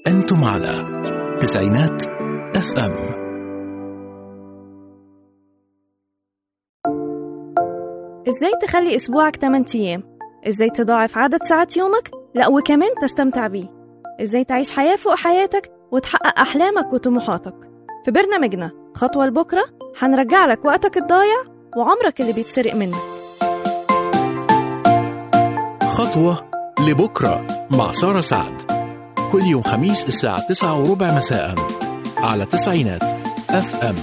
أنتم على تسعينات اف ام ازاي تخلي اسبوعك 8 ايام ازاي تضاعف عدد ساعات يومك لا وكمان تستمتع بيه ازاي تعيش حياة فوق حياتك وتحقق احلامك وطموحاتك في برنامجنا خطوة لبكرة هنرجع لك وقتك الضايع وعمرك اللي بيتسرق منك خطوة لبكرة مع سارة سعد كل يوم خميس الساعة تسعة وربع مساء على تسعينات اف ام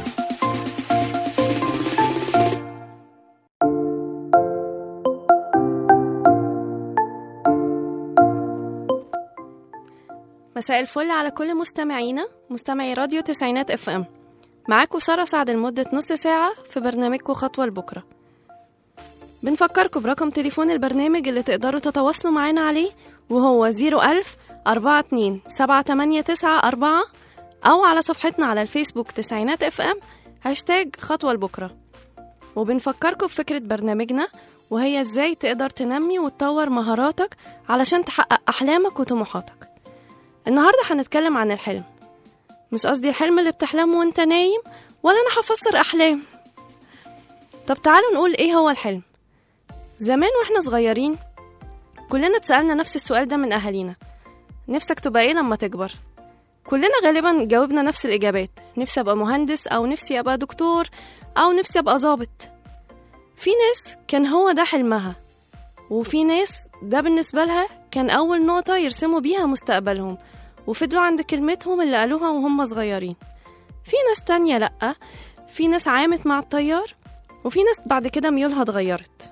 مساء الفل على كل مستمعينا مستمعي راديو تسعينات اف ام معاكم سارة سعد لمدة نص ساعة في برنامجكم خطوة لبكرة بنفكركم برقم تليفون البرنامج اللي تقدروا تتواصلوا معانا عليه وهو 01000 42 7894 أو على صفحتنا على الفيسبوك تسعينات اف ام هاشتاج خطوة لبكرة وبنفكركم بفكرة برنامجنا وهي ازاي تقدر تنمي وتطور مهاراتك علشان تحقق أحلامك وطموحاتك النهاردة هنتكلم عن الحلم مش قصدي الحلم اللي بتحلمه وانت نايم ولا انا هفسر احلام طب تعالوا نقول ايه هو الحلم زمان واحنا صغيرين كلنا اتسألنا نفس السؤال ده من اهالينا نفسك تبقى ايه لما تكبر كلنا غالبا جاوبنا نفس الاجابات نفسي ابقى مهندس او نفسي ابقى دكتور او نفسي ابقى ظابط في ناس كان هو ده حلمها وفي ناس ده بالنسبة لها كان أول نقطة يرسموا بيها مستقبلهم وفضلوا عند كلمتهم اللي قالوها وهم صغيرين في ناس تانية لأ في ناس عامت مع التيار وفي ناس بعد كده ميولها اتغيرت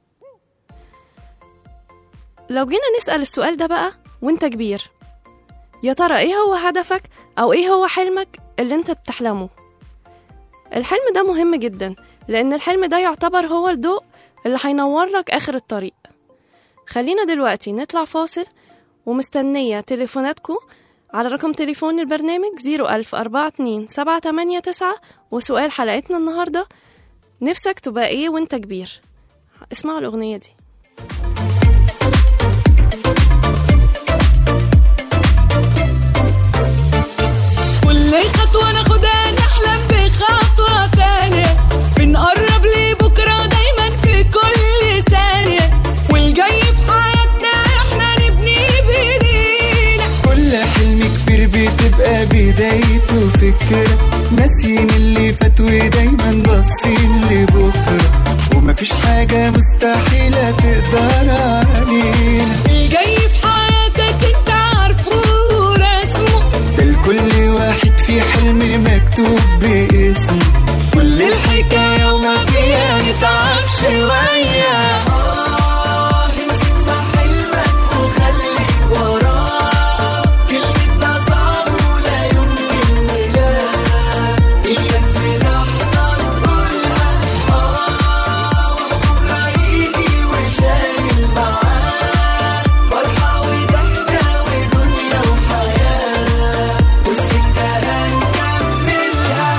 لو جينا نسأل السؤال ده بقى وانت كبير يا ترى ايه هو هدفك او ايه هو حلمك اللي انت بتحلمه الحلم ده مهم جدا لان الحلم ده يعتبر هو الضوء اللي هينور لك اخر الطريق خلينا دلوقتي نطلع فاصل ومستنية تليفوناتكم على رقم تليفون البرنامج 01042 وسؤال حلقتنا النهاردة نفسك تبقى ايه وانت كبير اسمعوا الأغنية دي كل خطوة ناخدها نحلم بخطوة تانية بنقرب لبكرة دايما في كل ثانية والجاي في حياتنا احنا نبني بايدينا كل حلم كبير بتبقى بدايته فكرة ناسيين اللي فات ودايما باصين لبكرة ومفيش حاجة مستحيلة تقدر علينا الجاي في حياتك انت عارفه ورسمه ده لكل واحد في حلم مكتوب باسمه كل الحكاية وما فيها نتعب شوية آه، امسك في حلمك وخليك وراه كلمة ده صعب ولا يمكن لا إياك في لحظة نقولها آه وبكرة يجي وشايل معاه فرحة وضحكة ودنيا وحياة والسكة هنكملها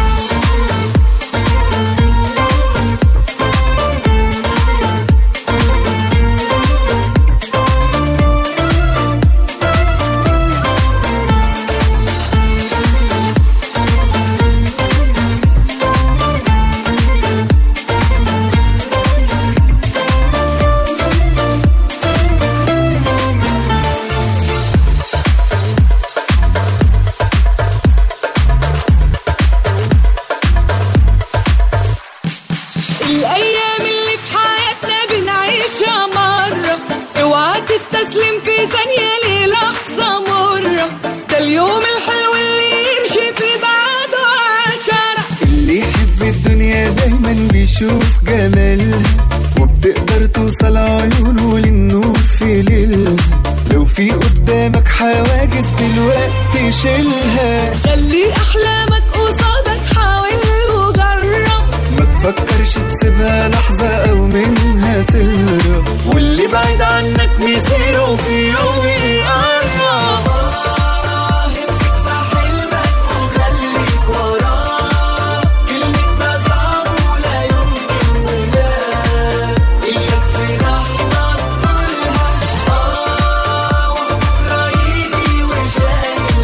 الأيام اللي في حياتنا بنعيشها مرة اوعى تستسلم في ثانية للحظة مرة ده اليوم الحلو اللي يمشي في بعده عشرة اللي يحب الدنيا دايما بيشوف جمالها وبتقدر توصل عيونه للنور في ليلها لو في قدامك حواجز دلوقتي شيلها خلي أحلامك قصادك حاول وجرب ما تفكرش تسيبها لحظة أو منها تهرب واللي بعيد عنك مصيره في يوم يقرب امسك في حلمك وخليك وراه كلمة ده صعب ولا يمكن ولا إياك في لحظة تقولها آه وبكرة يجي وشايل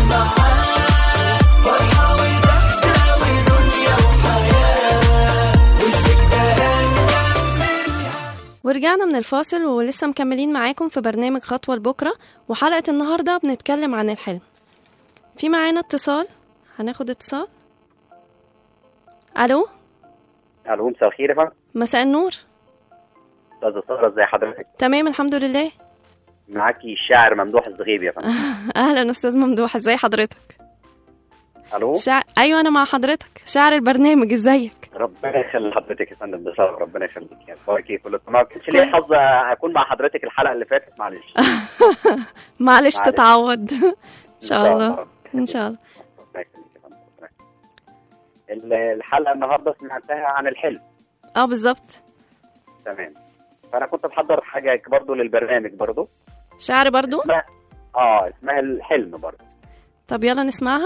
ورجعنا من الفاصل ولسه مكملين معاكم في برنامج خطوة لبكرة وحلقة النهاردة بنتكلم عن الحلم في معانا اتصال هناخد اتصال ألو الو مساء الخير يا فندم مساء النور استاذه ساره ازي حضرتك تمام الحمد لله معاكي الشاعر ممدوح الزغيب يا فندم أهلا أستاذ ممدوح ازي حضرتك الو شع... أيوة أنا مع حضرتك شاعر البرنامج ازيك ربنا يخلي حضرتك يا فندم بصراحه ربنا يخليك يعني فواكي كل ما كانش لي حظ اكون مع حضرتك الحلقه اللي فاتت معلش معلش معلش. تتعود إن شاء الله إن شاء الله ربنا يخليك يا فندم ربنا يخليك. ال- الحلقه النهارده سمعتها عن الحلم اه بالظبط تمام فانا كنت بحضر حاجه برضو للبرنامج برضو شعر برضو اسمها اه اسمها الحلم برضو طب يلا نسمعها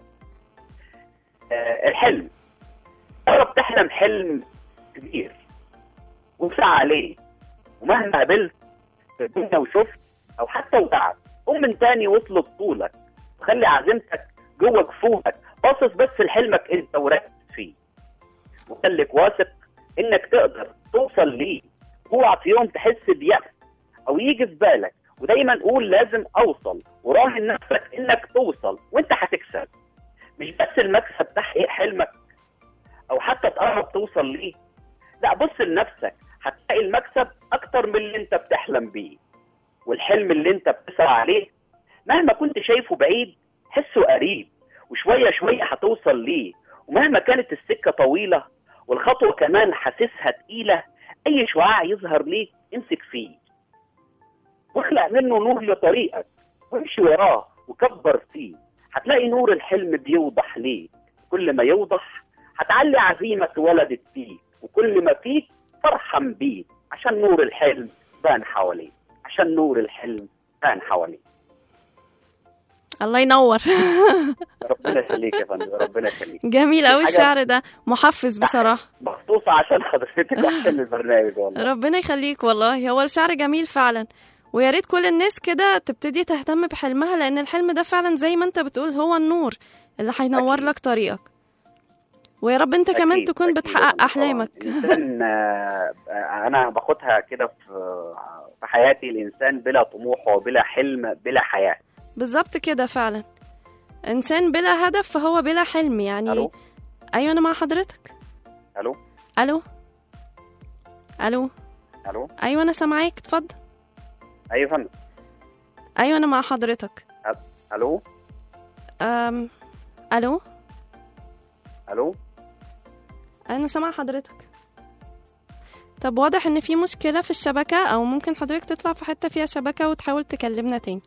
آه الحلم مرة بتحلم حلم كبير وسعى عليه ومهما قابلت في الدنيا وشفت او حتى وقعت قوم من تاني واطلب طولك وخلي عزيمتك جوه جفوفك باصص بس لحلمك انت وركز فيه وخليك واثق انك تقدر توصل ليه اوعى في يوم تحس بيأس او يجي في بالك ودايما قول لازم اوصل وراهن نفسك انك توصل وانت هتكسب مش بس المكسب تحقيق حلمك او حتى تقرب توصل ليه لا بص لنفسك هتلاقي المكسب اكتر من اللي انت بتحلم بيه والحلم اللي انت بتسعى عليه مهما كنت شايفه بعيد حسه قريب وشوية شوية هتوصل ليه ومهما كانت السكة طويلة والخطوة كمان حاسسها تقيلة أي شعاع يظهر ليك امسك فيه واخلق منه نور لطريقك وامشي وراه وكبر فيه هتلاقي نور الحلم بيوضح ليك كل ما يوضح هتعلي عزيمة اتولدت فيك وكل ما فيك فرحا بيك عشان نور الحلم بان حواليك عشان نور الحلم بان حواليك الله ينور ربنا يخليك يا فندم ربنا يخليك جميل قوي حاجة- الشعر ده محفز بصراحة مخصوصة عشان حضرتك وعشان البرنامج والله ربنا يخليك والله هو الشعر جميل فعلا ويا ريت كل الناس كده تبتدي تهتم بحلمها لان الحلم ده فعلا زي ما انت بتقول هو النور اللي هينور أكيد. لك طريقك ويا رب انت كمان أكيد، تكون أكيد بتحقق طبعاً. احلامك الإنسان آه، آه، أنا باخدها كده في في حياتي الإنسان بلا طموح وبلا حلم بلا حياة بالظبط كده فعلا انسان بلا هدف فهو بلا حلم يعني ألو ايوه انا مع حضرتك ألو الو الو ألو ايوه انا سامعاك اتفضل أيوة يا فندم ايوه انا مع حضرتك ألو أم... الو ألو انا سامع حضرتك طب واضح ان في مشكله في الشبكه او ممكن حضرتك تطلع في حته فيها شبكه وتحاول تكلمنا تاني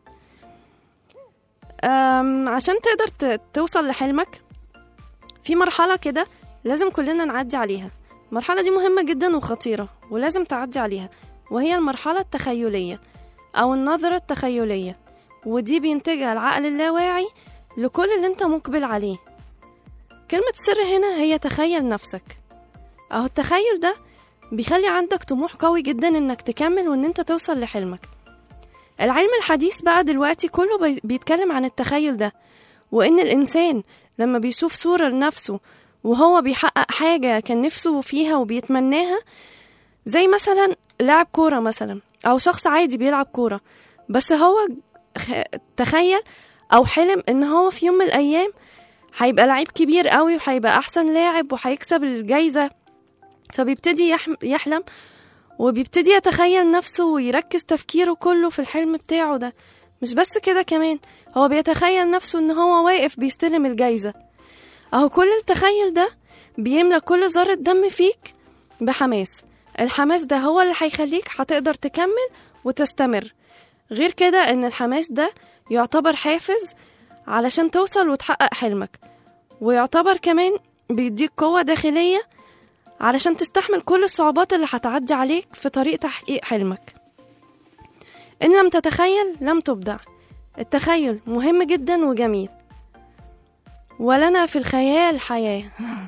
أم عشان تقدر ت- توصل لحلمك في مرحله كده لازم كلنا نعدي عليها المرحله دي مهمه جدا وخطيره ولازم تعدي عليها وهي المرحله التخيليه او النظره التخيليه ودي بينتجها العقل اللاواعي لكل اللي انت مقبل عليه كلمة السر هنا هي تخيل نفسك أهو التخيل ده بيخلي عندك طموح قوي جدا إنك تكمل وإن أنت توصل لحلمك العلم الحديث بقى دلوقتي كله بي- بيتكلم عن التخيل ده وإن الإنسان لما بيشوف صورة لنفسه وهو بيحقق حاجة كان نفسه فيها وبيتمناها زي مثلا لاعب كورة مثلا أو شخص عادي بيلعب كورة بس هو خ- تخيل أو حلم إن هو في يوم من الأيام هيبقى لعيب كبير قوي وهيبقى احسن لاعب وهيكسب الجايزه فبيبتدي يحم- يحلم وبيبتدي يتخيل نفسه ويركز تفكيره كله في الحلم بتاعه ده مش بس كده كمان هو بيتخيل نفسه ان هو واقف بيستلم الجايزه اهو كل التخيل ده بيملى كل ذره دم فيك بحماس الحماس ده هو اللي هيخليك هتقدر تكمل وتستمر غير كده ان الحماس ده يعتبر حافز علشان توصل وتحقق حلمك ويعتبر كمان بيديك قوة داخلية علشان تستحمل كل الصعوبات اللي هتعدي عليك في طريق تحقيق حلمك إن لم تتخيل لم تبدع التخيل مهم جدا وجميل ولنا في الخيال حياة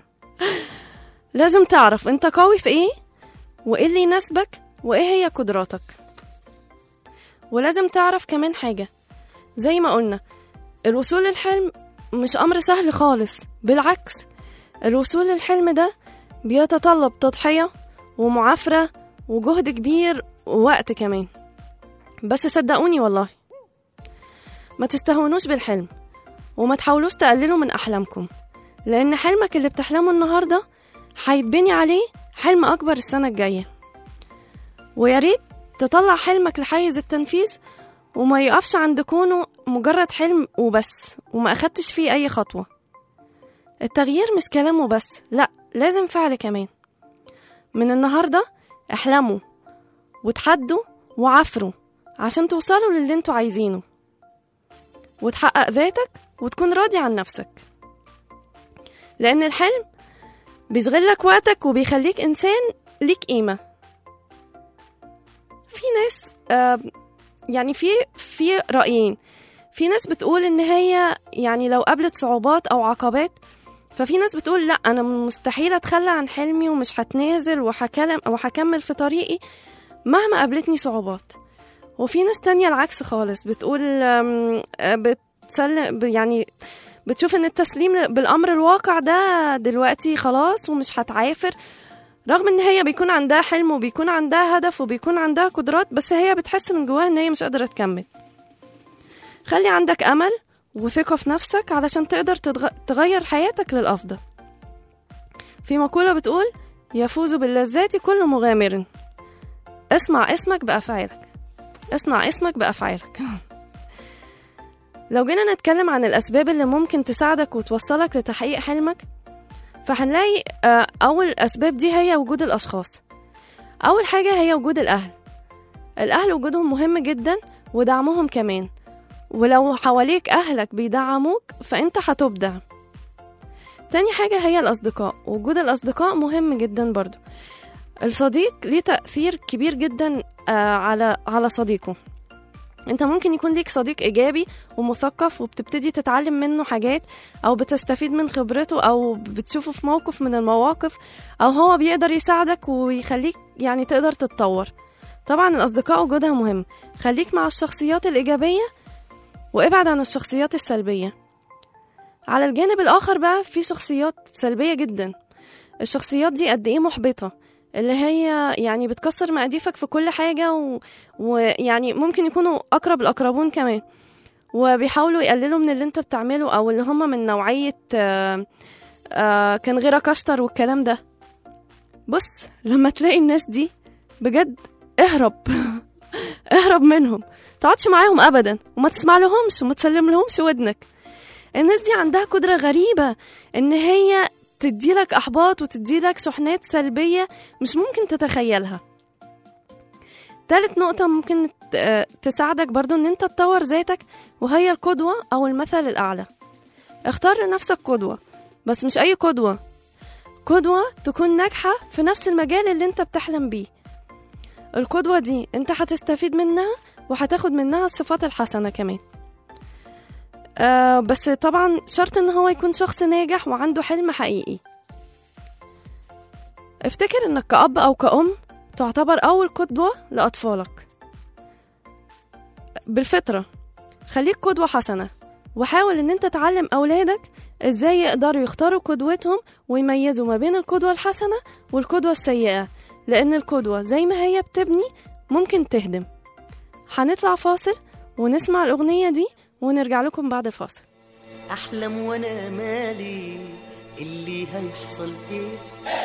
لازم تعرف انت قوي في ايه وايه اللي يناسبك وايه هي قدراتك ولازم تعرف كمان حاجة زي ما قلنا الوصول للحلم مش أمر سهل خالص بالعكس الوصول للحلم ده بيتطلب تضحية ومعافرة وجهد كبير ووقت كمان بس صدقوني والله ما تستهونوش بالحلم وما تحاولوش تقللوا من أحلامكم لأن حلمك اللي بتحلمه النهاردة هيتبني عليه حلم أكبر السنة الجاية ويا ريت تطلع حلمك لحيز التنفيذ وما يقفش عند كونه مجرد حلم وبس وما أخدتش فيه أي خطوة التغيير مش كلام وبس لأ لازم فعل كمان من النهاردة احلموا وتحدوا وعفروا عشان توصلوا للي انتوا عايزينه وتحقق ذاتك وتكون راضي عن نفسك لأن الحلم بيشغلك وقتك وبيخليك إنسان ليك قيمة في ناس آه يعني في في رأيين في ناس بتقول إن هي يعني لو قابلت صعوبات أو عقبات ففي ناس بتقول لا أنا مستحيل أتخلى عن حلمي ومش هتنازل وهكلم وهكمل في طريقي مهما قابلتني صعوبات وفي ناس تانية العكس خالص بتقول آم، آه، بتسلم ب- يعني بتشوف ان التسليم بالامر الواقع ده دلوقتي خلاص ومش هتعافر رغم ان هي بيكون عندها حلم وبيكون عندها هدف وبيكون عندها قدرات بس هي بتحس من جواها ان هي مش قادرة تكمل خلي عندك امل وثقة في نفسك علشان تقدر تتغ... تغير حياتك للأفضل في مقولة بتقول يفوز باللذات كل مغامر اسمع اسمك بأفعالك اصنع اسمك بأفعالك لو جينا نتكلم عن الأسباب اللي ممكن تساعدك وتوصلك لتحقيق حلمك فهنلاقي آه، أول الأسباب دي هي وجود الأشخاص أول حاجة هي وجود الأهل الأهل وجودهم مهم جدا ودعمهم كمان ولو حواليك أهلك بيدعموك فأنت هتبدع تاني حاجة هي الأصدقاء وجود الأصدقاء مهم جدا برضو الصديق ليه تأثير كبير جدا آه، على على صديقه انت ممكن يكون ليك صديق ايجابي ومثقف وبتبتدي تتعلم منه حاجات او بتستفيد من خبرته او بتشوفه في موقف من المواقف او هو بيقدر يساعدك ويخليك يعني تقدر تتطور طبعا الاصدقاء وجودها مهم خليك مع الشخصيات الايجابيه وابعد عن الشخصيات السلبيه على الجانب الاخر بقى في شخصيات سلبيه جدا الشخصيات دي قد ايه محبطه اللي هي يعني بتكسر مقاديفك في كل حاجة و... ويعني ممكن يكونوا أقرب الأقربون كمان وبيحاولوا يقللوا من اللي انت بتعمله أو اللي هم من نوعية آه، آه، كان غيرك أشطر والكلام ده بص لما تلاقي الناس دي بجد اهرب اهرب منهم تقعدش معاهم أبدا وما تسمع لهمش وما تسلم لهمش ودنك الناس دي عندها قدرة غريبة إن هي تديلك احباط وتديلك شحنات سلبيه مش ممكن تتخيلها تالت نقطة ممكن ت- آه، تساعدك برضو ان انت تطور ذاتك وهي القدوة او المثل الاعلى اختار لنفسك قدوة بس مش اي قدوة قدوة تكون ناجحة في نفس المجال اللي انت بتحلم بيه القدوة دي انت هتستفيد منها وهتاخد منها الصفات الحسنة كمان آه بس طبعا شرط ان هو يكون شخص ناجح وعنده حلم حقيقي افتكر انك كأب او كأم تعتبر اول قدوة لأطفالك بالفطرة خليك قدوة حسنة وحاول ان انت تعلم اولادك ازاي يقدروا يختاروا قدوتهم ويميزوا ما بين القدوة الحسنة والقدوة السيئة لان القدوة زي ما هي بتبني ممكن تهدم هنطلع فاصل ونسمع الأغنية دي ونرجع لكم بعد الفاصل احلم وانا مالي اللي هيحصل ايه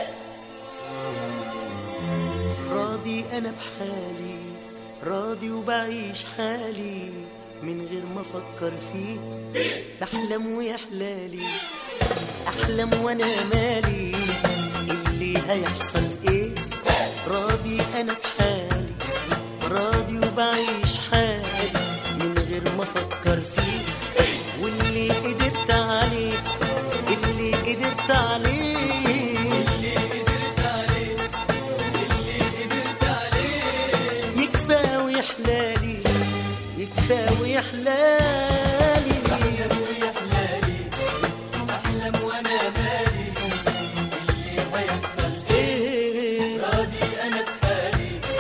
راضي انا بحالي راضي وبعيش حالي من غير ما افكر فيه بحلم ويحلالي احلم وانا مالي اللي هيحصل ايه راضي انا بحالي راضي وبعيش حالي من غير ما افكر فيه واللي قدرت عليه اللي قدرت عليه اللي قدرت عليه اللي قدرت عليه يكفى ويحلالي يكفى ويحلالي احلم ويحلالي احلم وانا مالي اللي هيحصل ايه راضي انا بحالي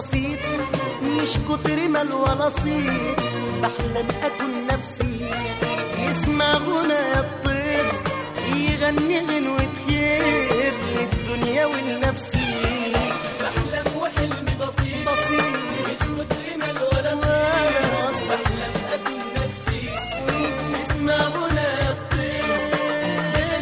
بسيط مش كتر مال ولا صيت بحلم اكون نفسي يسمع غنى الطير يغني غنوة خير للدنيا ولنفسي بحلم وحلمي بسيط بسيط مش كتر مال ولا صيت بحلم اكون نفسي يسمع غنى الطير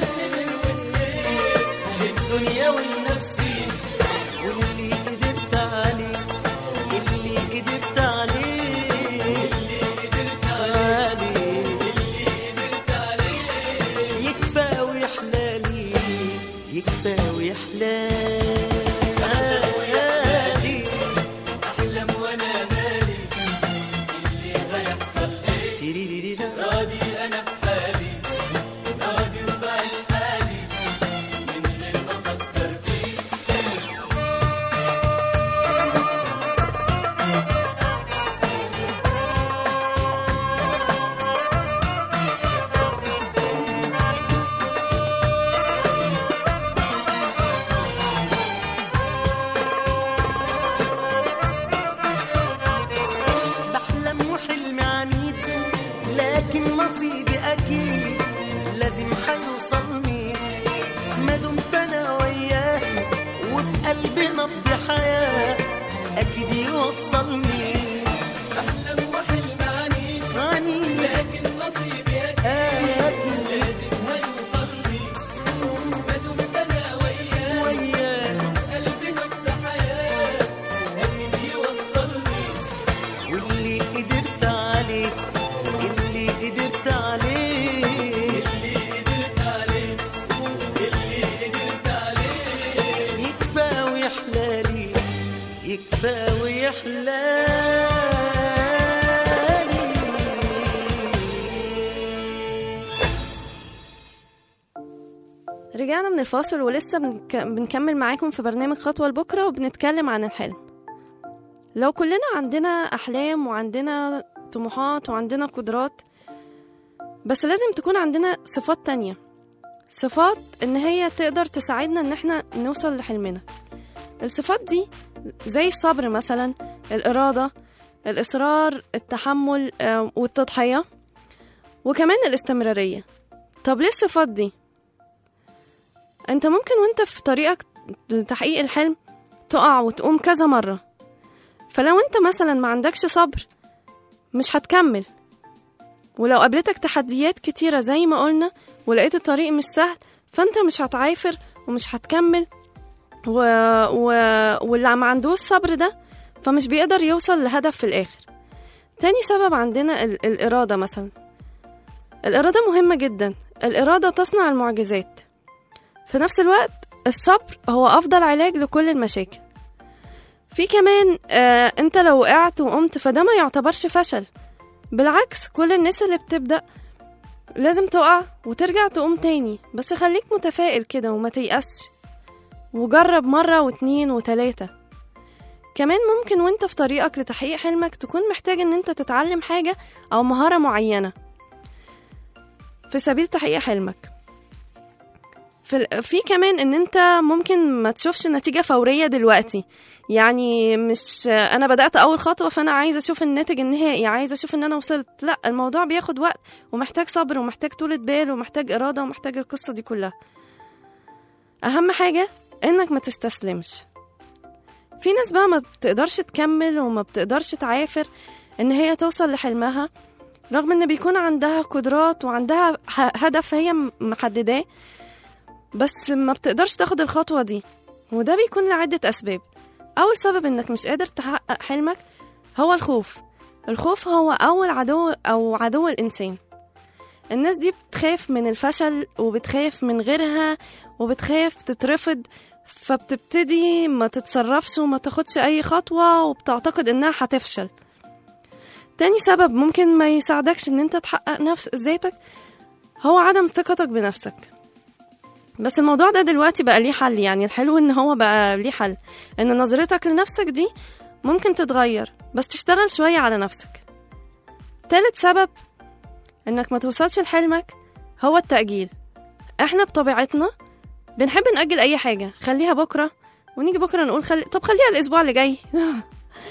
للدنيا ولنفسي واللي قدرت عليه اللي قدرت عليه اللي قدرت عليه اللي قدرت عليه يكفى ويحلالي يكفى ويحلالي احلم وانا مالي اللي هيحصل ايه راضي انا بحالي راضي وبعيش حالي من غير ما افكر فيه بحلم وحلمي عنيد لكن نصيبي اكيد لازم حيوصلني ما دمت انا وياه وفي قلبي نبض حياه اكيد يوصلني بحلم وحلمي عنيد عنيد لكن نصيبي اكيد لازم هيوصلني ما دمت انا وياه وياه قلبي نبض حياه اكيد يوصلني واللي قدرت عليه اللي قدرت عليه اللي قدرت عليه اللي قدرت عليه يكفى ويحلالي يكفى ويحلالي رجعنا من الفاصل ولسه بنك... بنكمل معاكم في برنامج خطوة لبكرة وبنتكلم عن الحلم لو كلنا عندنا أحلام وعندنا طموحات وعندنا قدرات بس لازم تكون عندنا صفات تانية صفات إن هي تقدر تساعدنا إن احنا نوصل لحلمنا الصفات دي زي الصبر مثلا الإرادة الإصرار التحمل آه، والتضحية وكمان الاستمرارية طب ليه الصفات دي؟ انت ممكن وانت في طريقك لتحقيق الحلم تقع وتقوم كذا مرة فلو انت مثلا ما عندكش صبر مش هتكمل ولو قابلتك تحديات كتيرة زي ما قلنا ولقيت الطريق مش سهل فانت مش هتعافر ومش هتكمل و... و... واللي ما عندوش صبر ده فمش بيقدر يوصل لهدف في الآخر تاني سبب عندنا ال... الإرادة مثلا الإرادة مهمة جدا الإرادة تصنع المعجزات في نفس الوقت الصبر هو أفضل علاج لكل المشاكل في كمان آه انت لو وقعت وقمت فده ما يعتبرش فشل بالعكس كل الناس اللي بتبدأ لازم تقع وترجع تقوم تاني بس خليك متفائل كده وما تيأسش وجرب مرة واتنين وتلاتة كمان ممكن وانت في طريقك لتحقيق حلمك تكون محتاج ان انت تتعلم حاجة او مهارة معينة في سبيل تحقيق حلمك في, ال- في كمان ان انت ممكن ما تشوفش نتيجة فورية دلوقتي يعني مش انا بدأت اول خطوة فانا عايزة اشوف الناتج النهائي عايزة اشوف ان انا وصلت لا الموضوع بياخد وقت ومحتاج صبر ومحتاج طولة بال ومحتاج ارادة ومحتاج القصة دي كلها اهم حاجة انك ما تستسلمش في ناس بقى ما بتقدرش تكمل وما بتقدرش تعافر ان هي توصل لحلمها رغم ان بيكون عندها قدرات وعندها ه- هدف هي م- محدداه بس ما بتقدرش تاخد الخطوة دي وده بيكون لعدة أسباب أول سبب إنك مش قادر تحقق حلمك هو الخوف الخوف هو أول عدو أو عدو الإنسان الناس دي بتخاف من الفشل وبتخاف من غيرها وبتخاف تترفض فبتبتدي ما تتصرفش وما تاخدش أي خطوة وبتعتقد إنها هتفشل تاني سبب ممكن ما يساعدكش إن أنت تحقق نفس ذاتك هو عدم ثقتك بنفسك بس الموضوع ده دلوقتي بقى ليه حل يعني الحلو ان هو بقى ليه حل ان نظرتك لنفسك دي ممكن تتغير بس تشتغل شوية على نفسك تالت سبب انك ما توصلش لحلمك هو التأجيل احنا بطبيعتنا بنحب نأجل اي حاجة خليها بكرة ونيجي بكرة نقول خلي... طب خليها الاسبوع اللي جاي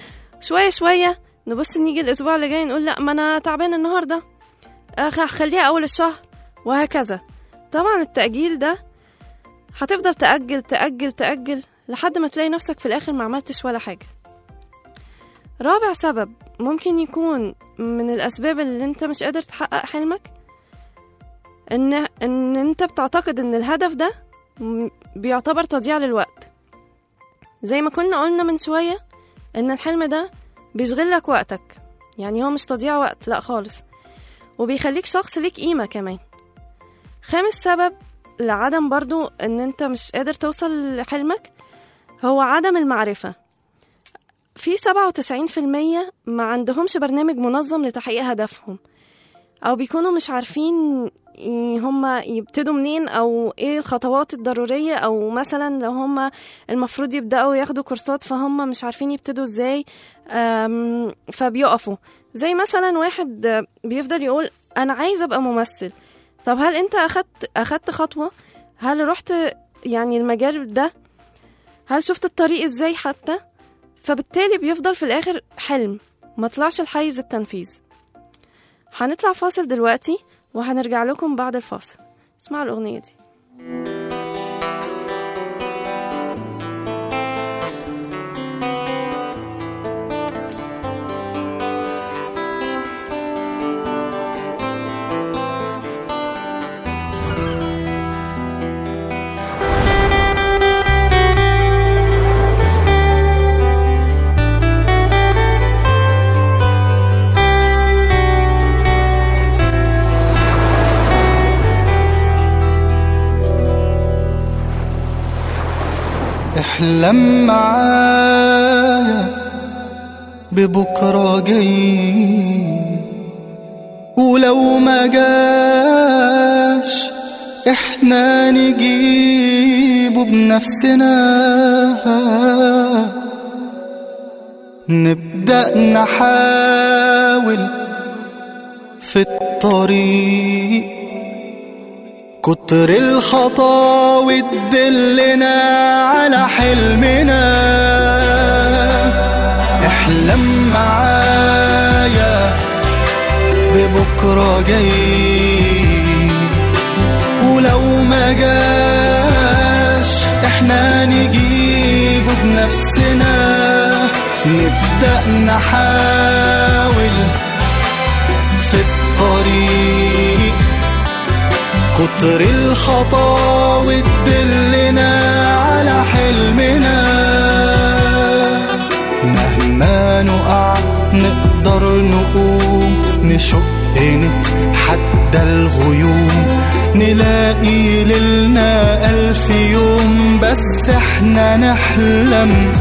شوية شوية نبص نيجي الأسبوع اللي جاي نقول لأ ما أنا تعبان النهاردة أخ- خليها أول الشهر وهكذا طبعا التأجيل ده هتفضل تأجل تأجل تأجل لحد ما تلاقي نفسك في الآخر ما عملتش ولا حاجة رابع سبب ممكن يكون من الأسباب اللي أنت مش قادر تحقق حلمك إن إن أنت بتعتقد إن الهدف ده م- بيعتبر تضييع للوقت زي ما كنا قلنا من شوية إن الحلم ده بيشغل لك وقتك يعني هو مش تضييع وقت لأ خالص وبيخليك شخص ليك قيمة كمان خامس سبب لعدم برضو إن أنت مش قادر توصل لحلمك هو عدم المعرفة في سبعة وتسعين في المية ما عندهمش برنامج منظم لتحقيق هدفهم أو بيكونوا مش عارفين ي- هما يبتدوا منين أو إيه الخطوات الضرورية أو مثلا لو هما المفروض يبدأوا ياخدوا كورسات فهم مش عارفين يبتدوا إزاي أم، فبيقفوا زي مثلا واحد آه، بيفضل يقول أنا عايز أبقى ممثل طب هل أنت أخدت أخدت خطوة هل رحت يعني المجال ده هل شفت الطريق إزاي حتى فبالتالي بيفضل في الآخر حلم ما طلعش الحيز التنفيذ هنطلع فاصل دلوقتي وهنرجع لكم بعد الفاصل اسمعوا الأغنية دي احلم معايا ببكرة جاي ولو ما جاش احنا نجيبه بنفسنا نبدأ نحاول في الطريق كتر الخطاوي تدلنا على حلمنا احلم معايا ببكرة جاي ولو ما جاش احنا نجيبه بنفسنا نبدأ نحاول في الطريق كتر الخطاوي تدلنا على حلمنا مهما نقع نقدر نقوم نشق نتحدى الغيوم نلاقي ليلنا ألف يوم بس احنا نحلم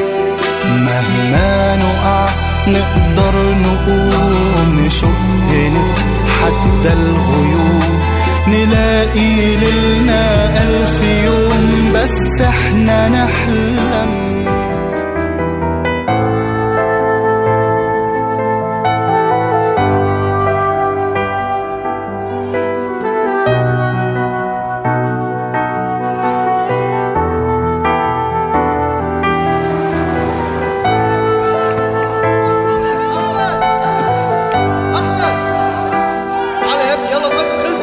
مهما نقع نقدر نقوم نشق نتحدى الغيوم نلاقي ليلنا ألف يوم بس احنا نحلم تعالى يا ابني يلا بقى خلص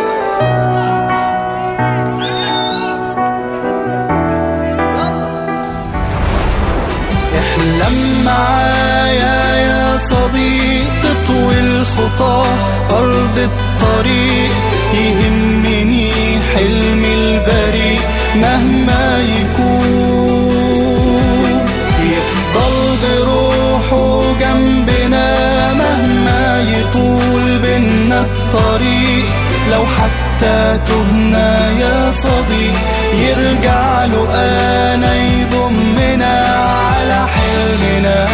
احلم معايا يا صديق تطوي الخطى أرض الطريق يهمني حلمي البريء مهما يكون يفضل بروحه جنبنا مهما يطول بينا الطريق لو حتى تهنا يا صديق يرجع له انا يضمنا على حلمنا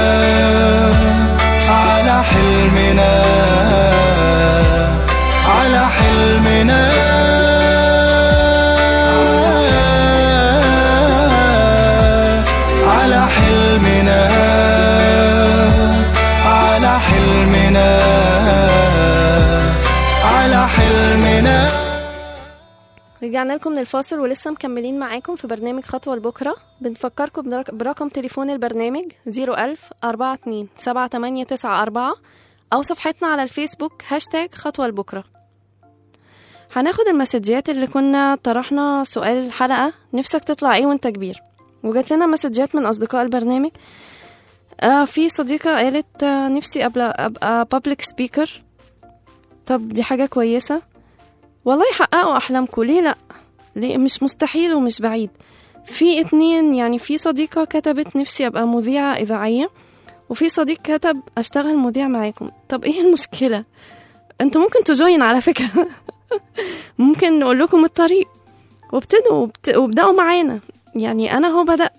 على حلمنا على حلمنا على حلمنا على حلمنا على حلمنا رجعنا لكم من الفاصل ولسه مكملين معاكم في برنامج خطوة لبكرة بنفكركم برق- برقم تليفون البرنامج 01000 42 7894 أو صفحتنا على الفيسبوك هاشتاج خطوة لبكرة هناخد المسجات اللي كنا طرحنا سؤال الحلقة نفسك تطلع ايه وانت كبير وجات لنا مسجات من أصدقاء البرنامج آه في صديقة قالت آه نفسي أبقى, أبقى public speaker طب دي حاجة كويسة والله حققوا أحلامكم ليه لأ ليه مش مستحيل ومش بعيد في اتنين يعني في صديقة كتبت نفسي أبقى مذيعة إذاعية وفي صديق كتب أشتغل مذيع معاكم طب إيه المشكلة انتوا ممكن تجوين على فكرة ممكن نقول لكم الطريق وابتدوا وبت- وابدأوا معانا يعني أنا هو بدأت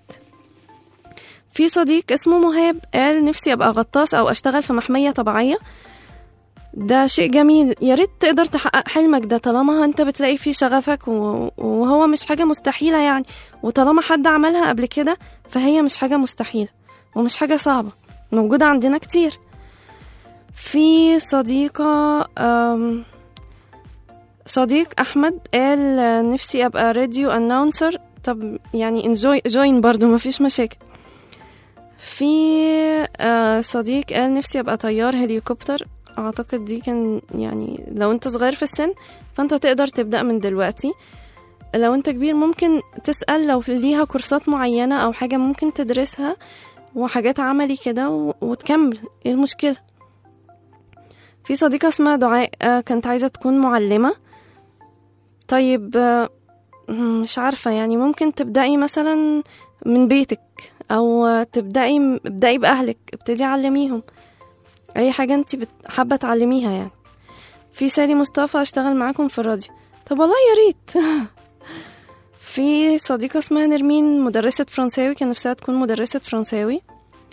في صديق اسمه مهاب قال نفسي أبقى غطاس أو أشتغل في محمية طبيعية ده شيء جميل يا ريت تقدر تحقق حلمك ده طالما انت بتلاقي فيه شغفك و- وهو مش حاجة مستحيلة يعني وطالما حد عملها قبل كده فهي مش حاجة مستحيلة ومش حاجة صعبة موجودة عندنا كتير في صديقة أم، صديق أحمد قال آه، نفسي أبقى راديو أناونسر طب يعني انجوي جوين برضو مفيش مشاكل في آه، صديق قال نفسي أبقى طيار هليكوبتر أعتقد دي كان يعني لو أنت صغير في السن فأنت تقدر تبدأ من دلوقتي لو أنت كبير ممكن تسأل لو في- ليها كورسات معينة أو حاجة ممكن تدرسها وحاجات عملي كده و- وتكمل ايه المشكلة في صديقة اسمها دعاء آه، كانت عايزة تكون معلمة طيب آه، مش عارفة يعني ممكن تبدأي مثلا من بيتك أو آه، تبدأي ابدأي بأهلك ابتدي علميهم أي حاجة انت بت- حابة تعلميها يعني في سالي مصطفى اشتغل معاكم في الراديو طب والله يا ريت في صديقة اسمها نرمين مدرسة فرنساوي كان نفسها تكون مدرسة فرنساوي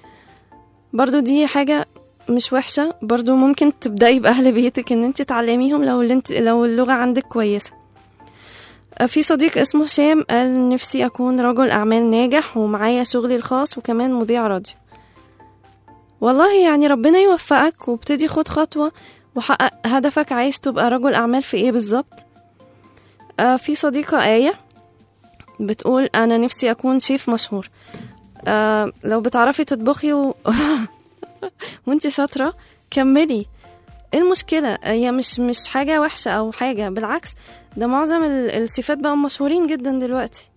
برضو دي حاجة مش وحشة برضو ممكن تبدأي بأهل بيتك ان انت تعلميهم لو اللي انت لو اللغة عندك كويسة آه، في صديق اسمه هشام قال نفسي أكون رجل أعمال ناجح ومعايا شغلي الخاص وكمان مذيع راديو والله يعني ربنا يوفقك وابتدي خد خطوة وحقق هدفك عايز تبقى رجل أعمال في ايه بالظبط آه، في صديقة آية بتقول أنا نفسي أكون شيف مشهور آه لو بتعرفي تطبخي و... وانت شاطرة كملي ايه المشكلة هي مش مش حاجة وحشة أو حاجة بالعكس ده معظم ال- الشيفات بقوا مشهورين جدا دلوقتي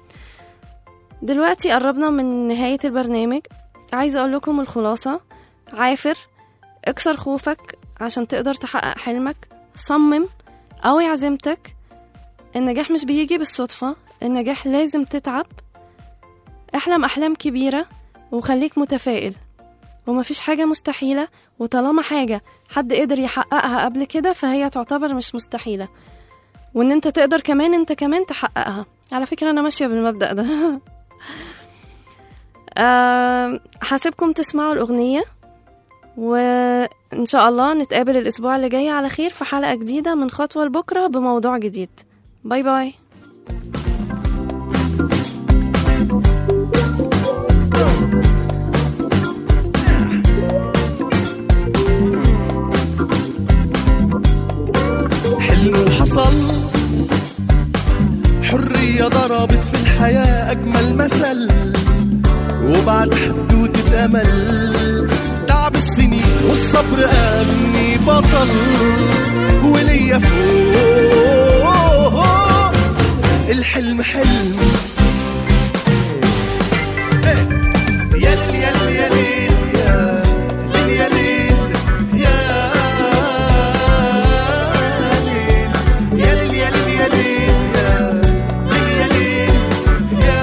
دلوقتي قربنا من نهاية البرنامج عايزة أقول لكم الخلاصة عافر اكسر خوفك عشان تقدر تحقق حلمك صمم قوي عزيمتك النجاح مش بيجي بالصدفة النجاح لازم تتعب احلم أحلام كبيرة وخليك متفائل ومفيش حاجة مستحيلة وطالما حاجة حد قدر يحققها قبل كده فهي تعتبر مش مستحيلة وان انت تقدر كمان انت كمان تحققها على فكرة انا ماشية بالمبدأ ده آه، هسيبكم تسمعوا الأغنية وإن شاء الله نتقابل الأسبوع اللي جاي على خير في حلقة جديدة من خطوة لبكرة بموضوع جديد باي باي حلم حصل حرية ضربت في الحياة أجمل مثل وبعد حدوتة أمل تعب السنين والصبر قالني بطل وليا فوق الحلم حلم إيه. يا ليل يا ليل يا ليل يا ليل يا ليل يا ليل يا ليل يا ليل يا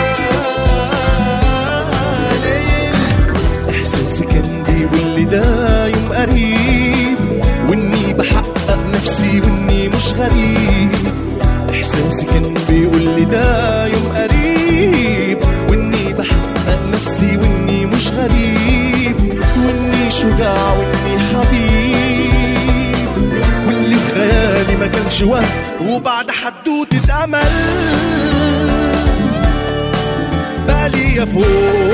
ليل يا ليل احساسي كان بيقول لي ده يوم قريب واني بحقق نفسي واني مش غريب احساسي كان بيقول لي ده يوم قريب واني بحقق نفسي واني مش غريب واني شجاع واني حبيب واللي في خيالي ما كانش وهم وبعد حدوتة امل بقى لي فوق